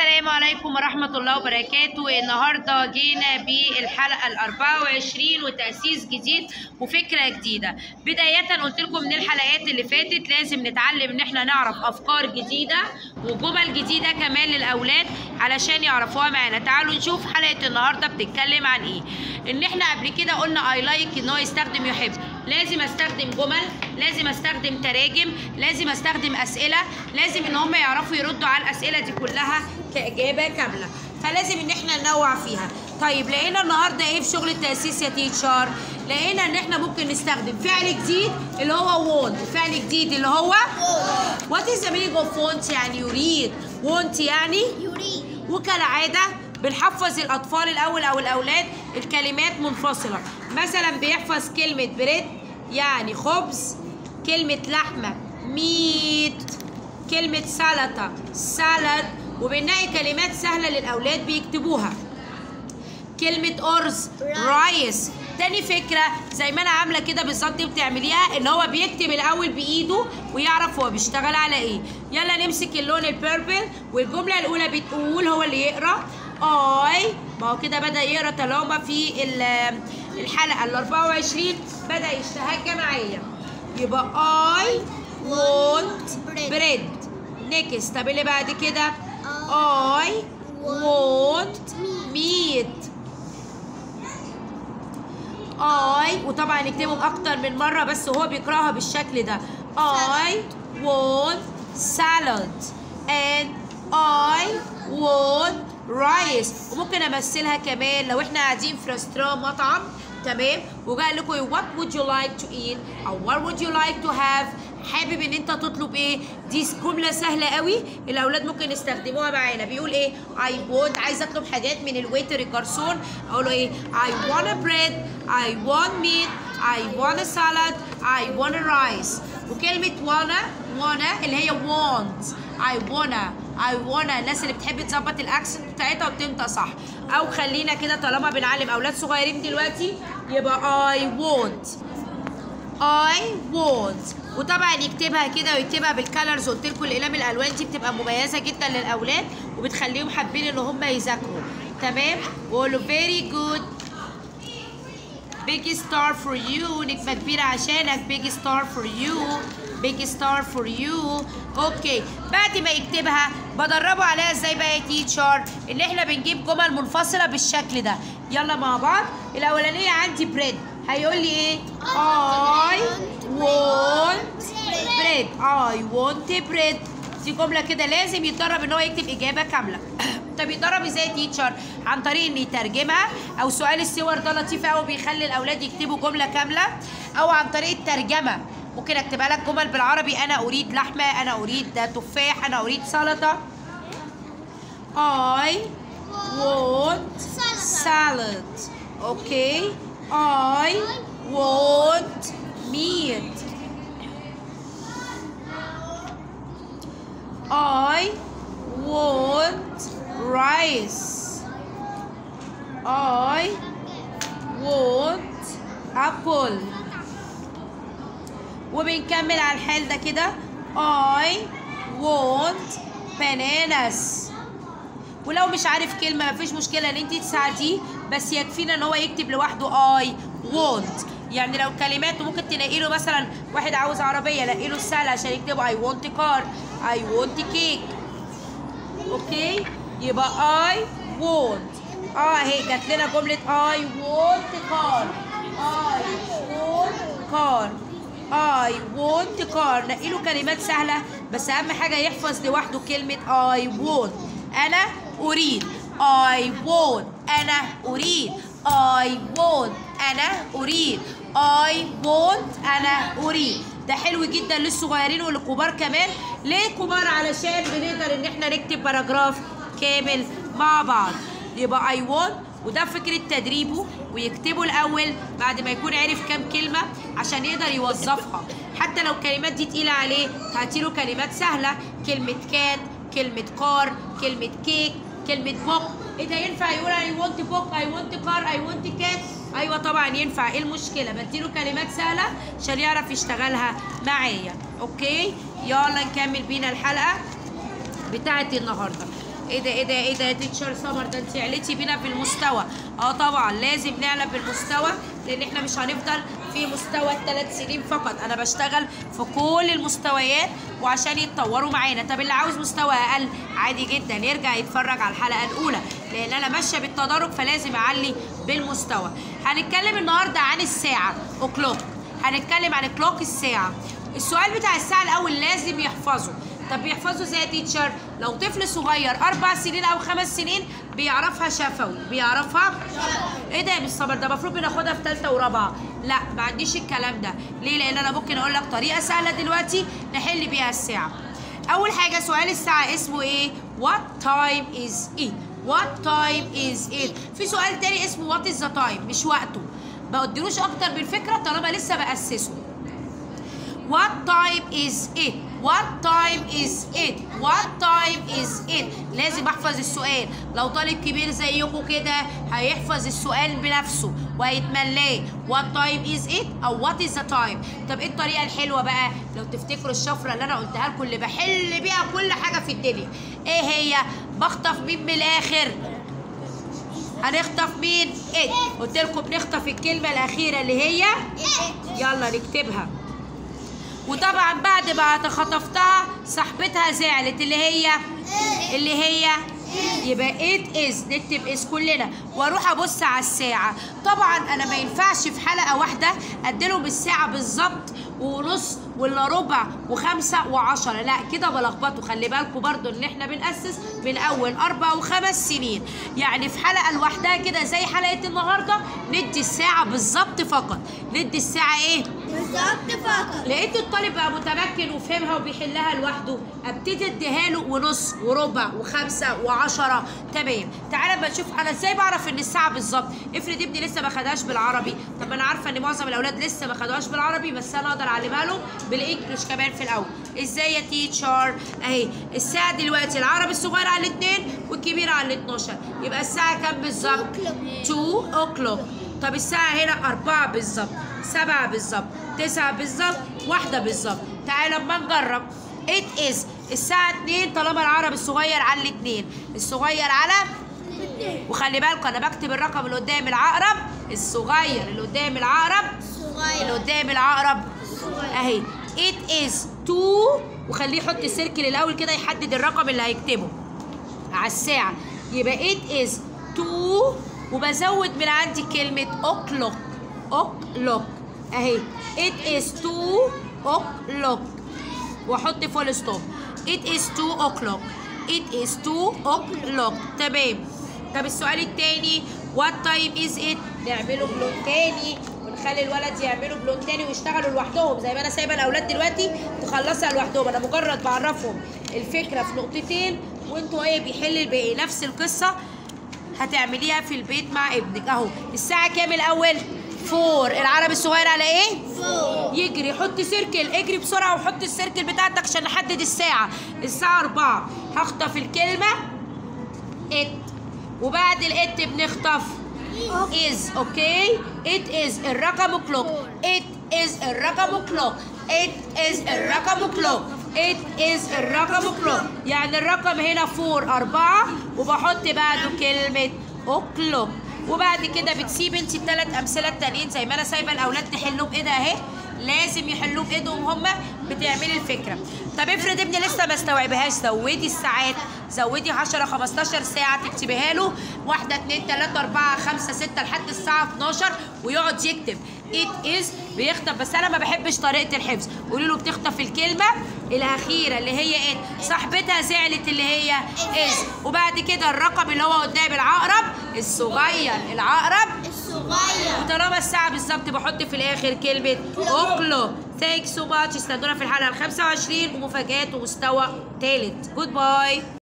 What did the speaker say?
السلام عليكم ورحمة الله وبركاته النهاردة جينا بالحلقة ال 24 وتأسيس جديد وفكرة جديدة بداية قلت لكم من الحلقات اللي فاتت لازم نتعلم ان احنا نعرف افكار جديدة وجمل جديدة كمان للأولاد علشان يعرفوها معانا تعالوا نشوف حلقة النهاردة بتتكلم عن ايه ان احنا قبل كده قلنا اي لايك ان هو يستخدم يحب لازم استخدم جمل لازم استخدم تراجم لازم استخدم اسئله لازم ان هم يعرفوا يردوا على الاسئله دي كلها كاجابه كامله فلازم ان احنا ننوع فيها طيب لقينا النهارده ايه في شغل التاسيس يا تيتشر لقينا ان احنا ممكن نستخدم فعل جديد اللي هو want فعل جديد اللي هو وات از ذا meaning اوف want يعني يريد want يعني يريد وكالعاده بنحفظ الاطفال الاول او الاولاد الكلمات منفصله مثلا بيحفظ كلمه بريد يعني خبز كلمه لحمه ميت كلمه سلطه سلد وبنلاقي كلمات سهله للاولاد بيكتبوها كلمة أرز رايس تاني فكرة زي ما أنا عاملة كده بالظبط بتعمليها إن هو بيكتب الأول بإيده ويعرف هو بيشتغل على إيه يلا نمسك اللون البيربل والجملة الأولى بتقول هو اللي يقرأ اي ما هو كده بدأ يقرأ طالما في ال- الحلقة ال 24 بدأ يشتهى جماعية يبقى I want bread next طب اللي بعد كده I want meat I وطبعا نكتبهم أكتر من مرة بس هو بيقرأها بالشكل ده I want salad and I want rice وممكن أمثلها كمان لو احنا قاعدين في ريستوران مطعم تمام وقال لكم what would you like to eat أو what would you like to have حابب ان انت تطلب ايه دي جمله سهله قوي الاولاد ممكن يستخدموها معانا بيقول ايه I want عايز اطلب حاجات من الويتر الجرسون اقول له ايه I want a bread I want meat I want a salad I want a rice وكلمه wanna wanna اللي هي want I wanna I wanna الناس اللي بتحب تظبط الاكسنت بتاعتها وبتنطق صح او خلينا كده طالما بنعلم اولاد صغيرين دلوقتي يبقى I want I want وطبعا يكتبها كده ويكتبها بالكالرز قلت لكم الاقلام الالوان دي بتبقى مميزه جدا للاولاد وبتخليهم حابين ان هم يذاكروا تمام وقولوا very good big star for you نجمه كبيره عشانك big star for you big star for you اوكي بعد ما يكتبها بدربه عليها ازاي بقى يا تيتشر ان احنا بنجيب جمل منفصله بالشكل ده يلا مع بعض الاولانيه عندي بريد هيقول لي ايه I want bread I want bread دي جملة كده لازم يتدرب ان هو يكتب اجابة كاملة طب يتدرب ازاي تيتشر عن طريق ان يترجمها او سؤال الصور ده لطيف قوي بيخلي الاولاد يكتبوا جملة كاملة او عن طريق الترجمة ممكن اكتبها لك جمل بالعربي انا اريد لحمة انا اريد تفاح انا اريد سلطة I want salad okay I want meat I want rice. I want apple. وبنكمل على الحال ده كده I want bananas. ولو مش عارف كلمة مفيش مشكلة ان انت تساعديه بس يكفينا ان هو يكتب لوحده I want يعني لو كلمات ممكن تلاقي له مثلا واحد عاوز عربية لاقي له السهل عشان يكتبه I want car I want cake اوكي يبقى I want اه اهي جات لنا جملة I want car I want car I want car نقي له كلمات سهلة بس أهم حاجة يحفظ لوحده كلمة I want أنا أريد I want أنا أريد I want أنا أريد I want أنا أريد ده حلو جدا للصغيرين وللكبار كمان ليه كبار علشان بنقدر ان احنا نكتب باراجراف كامل مع بعض يبقى I want وده فكرة تدريبه ويكتبه الأول بعد ما يكون عرف كام كلمة عشان يقدر يوظفها حتى لو الكلمات دي تقيلة عليه هاتيله كلمات سهلة كلمة كات كلمة كار كلمة كيك كلمة بوك ايه ده ينفع يقول I want book I want car I want cat ايوه طبعا ينفع ايه المشكلة بديله كلمات سهلة عشان يعرف يشتغلها معايا اوكي يلا نكمل بينا الحلقة بتاعت النهارده ايه ده ايه ده ايه ده يا تيتشر سمر ده انت عليتي بينا في المستوى اه طبعا لازم نعلى بالمستوى لان احنا مش هنفضل في مستوى الثلاث سنين فقط انا بشتغل في كل المستويات وعشان يتطوروا معانا طب اللي عاوز مستوى اقل عادي جدا يرجع يتفرج على الحلقه الاولى لان انا ماشيه بالتدرج فلازم اعلي بالمستوى هنتكلم النهارده عن الساعه اوكلوك هنتكلم عن كلوك الساعه السؤال بتاع الساعه الاول لازم يحفظه طب بيحفظوا ازاي يا تيتشر لو طفل صغير اربع سنين او خمس سنين بيعرفها شفوي بيعرفها ايه ده يا مس صبر ده المفروض بناخدها في ثالثه ورابعه لا ما عنديش الكلام ده ليه لان انا ممكن اقول لك طريقه سهله دلوقتي نحل بيها الساعه اول حاجه سؤال الساعه اسمه ايه what time is it what time is it في سؤال تاني اسمه what is the time مش وقته ما اديلوش اكتر من فكره طالما لسه باسسه What time is it? What time is it? What time is it? لازم احفظ السؤال لو طالب كبير زيكم كده هيحفظ السؤال بنفسه وهيتملاه What time is it او what is the time طب ايه الطريقه الحلوه بقى لو تفتكروا الشفره اللي انا قلتها لكم اللي بحل بيها كل حاجه في الدنيا ايه هي بخطف مين من الاخر هنخطف مين ايه قلت لكم بنخطف الكلمه الاخيره اللي هي يلا نكتبها وطبعا بعد ما خطفتها صاحبتها زعلت اللي هي اللي هي يبقى ات از نكتب از كلنا واروح ابص على الساعه طبعا انا ما ينفعش في حلقه واحده اديلهم الساعه بالظبط ونص ولا ربع وخمسة وعشرة لا كده بلخبطوا خلي بالكم برضو ان احنا بنأسس من اول اربع وخمس سنين يعني في حلقة لوحدها كده زي حلقة النهاردة ندي الساعة بالظبط فقط ندي الساعة ايه بالظبط فقط لقيت الطالب بقى متمكن وفهمها وبيحلها لوحده ابتدي اديها له ونص وربع وخمسه وعشرة تمام تعالى اما نشوف انا ازاي بعرف ان الساعه بالظبط افرض ابني لسه ما خدهاش بالعربي طب انا عارفه ان معظم الاولاد لسه ما خدوهاش بالعربي بس انا اقدر اعلمها لهم بالانجلش كمان في الاول ازاي يا تيتشر اهي الساعه دلوقتي العربي الصغير على الاثنين والكبير على ال 12 يبقى الساعه كام بالظبط 2 اوكلوك طب الساعه هنا 4 بالظبط 7 بالظبط 9 بالظبط واحدة بالظبط تعالى اما نجرب it is الساعة 2 طالما العربي الصغير على الاتنين الصغير على وخلي بالكم انا بكتب الرقم اللي قدام العقرب الصغير اللي قدام العقرب اللي صغير قدام العقرب اهي it is 2 وخليه يحط السيركل الاول كده يحدد الرقم اللي هيكتبه على الساعة يبقى it is 2 وبزود من عندي كلمة o'clock o'clock اهي it is 2 o'clock واحط فول ستوب it is 2 o'clock it is 2 o'clock تمام طب السؤال التاني what time is it نعمله بلون تاني ونخلي الولد يعملوا بلون تاني ويشتغلوا لوحدهم زي ما انا سايبه الاولاد دلوقتي تخلصها لوحدهم انا مجرد بعرفهم الفكره في نقطتين وانتوا ايه بيحل الباقي نفس القصه هتعمليها في البيت مع ابنك اهو الساعه كام الاول فور العربي الصغير على ايه فوق يجري حط سيركل اجري بسرعه وحط السيركل بتاعتك عشان نحدد الساعه الساعه 4 هخطف الكلمه ات وبعد الات بنخطف is اوكي it is الرقم كلوك it is الرقم كلوك it is الرقم كلوك it is الرقم كلوك يعني الرقم هنا فور أربعة وبحط بعده كلمة o'clock وبعد كده بتسيب انت الثلاث امثله التانيين زي ما انا سايبه الاولاد تحلوا بايدها اهي لازم يحلوه بايدهم هم بتعملي الفكره طب افرض ابني لسه ما استوعبهاش زودي الساعات زودي 10 15 ساعه تكتبيها له واحده اتنين تلاته اربعه خمسه سته لحد الساعه 12 ويقعد يكتب it is بيخطف بس انا ما بحبش طريقه الحفظ قولي له بتخطف الكلمه الاخيره اللي هي it صاحبتها زعلت اللي هي is وبعد كده الرقم اللي هو قدام العقرب الصغير العقرب الصغير وطالما الساعة بالظبط بحط في الآخر كلمة أوكلو ثانك سو ماتش استنونا في الحلقة ال 25 ومفاجآت ومستوى تالت جود باي